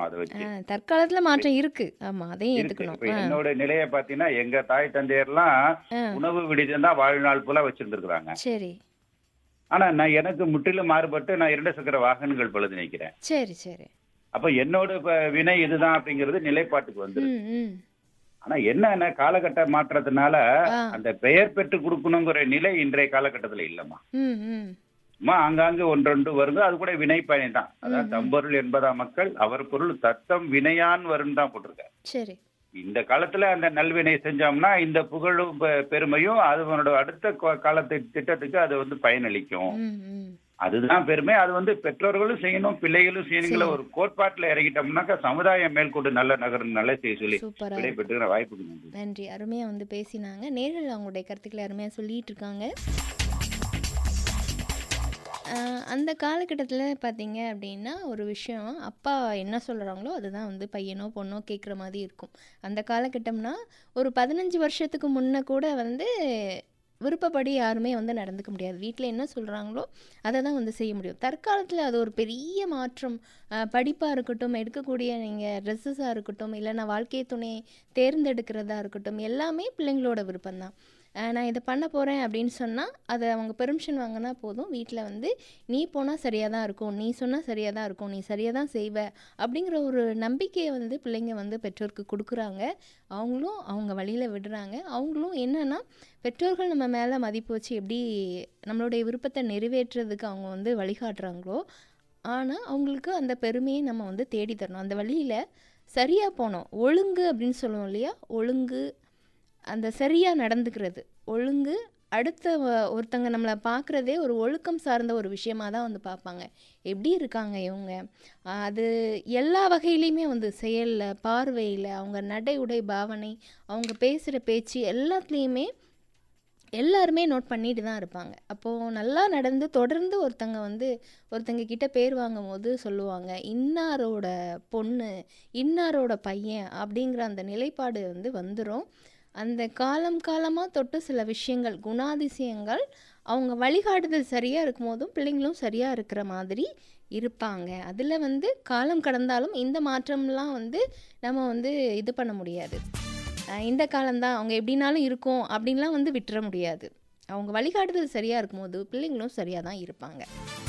அதை வச்சு ஆ, தற்காலத்துல மாற்றம் இருக்கு ஆமா அதையும் இருக்கு ஏத்துக்கணும் இப்ப ஆ, என்னோட நிலையை பாத்தீங்கன்னா எங்க தாய் தந்தையர்லாம் ஆ, உணவு விடுதியம் தான் வாழ்நாள் பூரா வச்சிருந்திருக்கிறாங்க சரி ஆனா நான் எனக்கு முற்றிலும் மாறுபட்டு நான் இரண்டு சக்கர வாகனங்கள் பழுது நிற்கிறேன் சரி சரி அப்ப என்னோட இப்ப வினை இதுதான் அப்படிங்கிறது நிலைப்பாட்டுக்கு வந்துருது ம் ம் ஆனா என்னன்னா காலகட்ட மாற்றத்தினால ஆ. அந்த பெயர் பெற்று கொடுக்கணுங்கிற நிலை இன்றைய காலகட்டத்துல இல்லம்மா ம் ம் சும்மா ஆங்காங்கு ஒன்றொன்று வருது அது கூட வினை பயன் தான் அதாவது ம். தம்பொருள் என்பதா மக்கள் அவர் பொருள் தத்தம் வினையான் வரும் தான் போட்டிருக்காரு சரி இந்த காலத்துல அந்த நல்வினை செஞ்சோம்னா இந்த புகழும் பெ- பெருமையும் அதனோட அடுத்த கா- காலத்து திட்டத்துக்கு அது வந்து பயனளிக்கும் ம் ம் அதுதான் பெருமை அது வந்து பெற்றோர்களும் செய்யணும் பிள்ளைகளும் செய்யணுங்கிற சரி. ஒரு கோட்பாட்டுல இறங்கிட்டோம்னாக்கா சமுதாயம் மேற்கொண்டு நல்ல நகரம் நல்ல செய்ய சொல்லி சூப்பரா விடைபெற்றுகிற வாய்ப்புக்கு நன்றி நன்றி அருமையா வந்து பேசினாங்க நேரில் அவங்களுடைய கருத்துக்களை அருமையா சொல்லிட்டு இருக்காங்க ஆஹ் அந்த காலகட்டத்தில் பார்த்தீங்க அப்படின்னா ஒரு விஷயம் அப்பா என்ன சொல்கிறாங்களோ அதுதான் வந்து பையனோ பொண்ணோ கேட்குற மாதிரி இருக்கும் அந்த காலகட்டம்னா ஒரு பதினஞ்சு வருஷத்துக்கு முன்ன கூட வந்து விருப்பப்படி யாருமே வந்து நடந்துக்க முடியாது வீட்டில் என்ன சொல்கிறாங்களோ அதை தான் வந்து செய்ய முடியும் தற்காலத்தில் அது ஒரு பெரிய மாற்றம் படிப்பாக இருக்கட்டும் எடுக்கக்கூடிய நீங்கள் ட்ரெஸ்ஸஸாக இருக்கட்டும் இல்லைன்னா வாழ்க்கை துணை தேர்ந்தெடுக்கிறதா இருக்கட்டும் எல்லாமே பிள்ளைங்களோட விருப்பம்தான் அஹ் நான் இதை பண்ண போகிறேன் அப்படின்னு சொன்னால் அதை அவங்க பெர்மிஷன் வாங்கினா போதும் வீட்டில் வந்து நீ போனால் சரியாக தான் இருக்கும் நீ சொன்னால் சரியாக தான் இருக்கும் நீ சரியாக தான் செய்வ அப்படிங்கிற ஒரு நம்பிக்கையை வந்து பிள்ளைங்க வந்து பெற்றோருக்கு கொடுக்குறாங்க அவங்களும் அவங்க வழியில் விடுறாங்க அவங்களும் என்னன்னா பெற்றோர்கள் நம்ம மேலே மதிப்பு வச்சு எப்படி நம்மளுடைய விருப்பத்தை நிறைவேற்றுறதுக்கு அவங்க வந்து வழிகாட்டுறாங்களோ ஆனால் அவங்களுக்கு அந்த பெருமையை நம்ம வந்து தேடி தரணும் அந்த வழியில் சரியாக போனோம் ஒழுங்கு அப்படின்னு சொல்லுவோம் இல்லையா ஒழுங்கு அந்த சரியாக நடந்துக்கிறது ஒழுங்கு அடுத்த வ- ஒருத்தங்க நம்மளை பார்க்குறதே ஒரு ஒழுக்கம் சார்ந்த ஒரு விஷயமா தான் வந்து பார்ப்பாங்க எப்படி இருக்காங்க இவங்க ஆஹ் அது எல்லா வகையிலையுமே வந்து செயலில் பார்வையில் அவங்க நடை உடை பாவனை அவங்க பேசுகிற பேச்சு எல்லாத்துலேயுமே எல்லாருமே நோட் பண்ணிட்டு தான் இருப்பாங்க அப்போது நல்லா நடந்து தொடர்ந்து ஒருத்தங்க வந்து ஒருத்தங்க கிட்ட பேர் வாங்கும் போது சொல்லுவாங்க இன்னாரோட பொண்ணு இன்னாரோட பையன் அப்படிங்கிற அந்த நிலைப்பாடு வந்து வந்துடும் அந்த காலம் காலமாக தொட்டு சில விஷயங்கள் குணாதிசயங்கள் அவங்க வழிகாட்டுதல் சரியாக இருக்கும் போதும் பிள்ளைங்களும் சரியாக இருக்கிற மாதிரி இருப்பாங்க அதில் வந்து காலம் கடந்தாலும் இந்த மாற்றம்லாம் வந்து நம்ம வந்து இது பண்ண முடியாது அஹ் இந்த காலம்தான் அவங்க எப்படினாலும் இருக்கும் அப்படின்லாம் வந்து விட்டுற முடியாது அவங்க வழிகாட்டுதல் சரியாக இருக்கும்போது பிள்ளைங்களும் சரியாக தான் இருப்பாங்க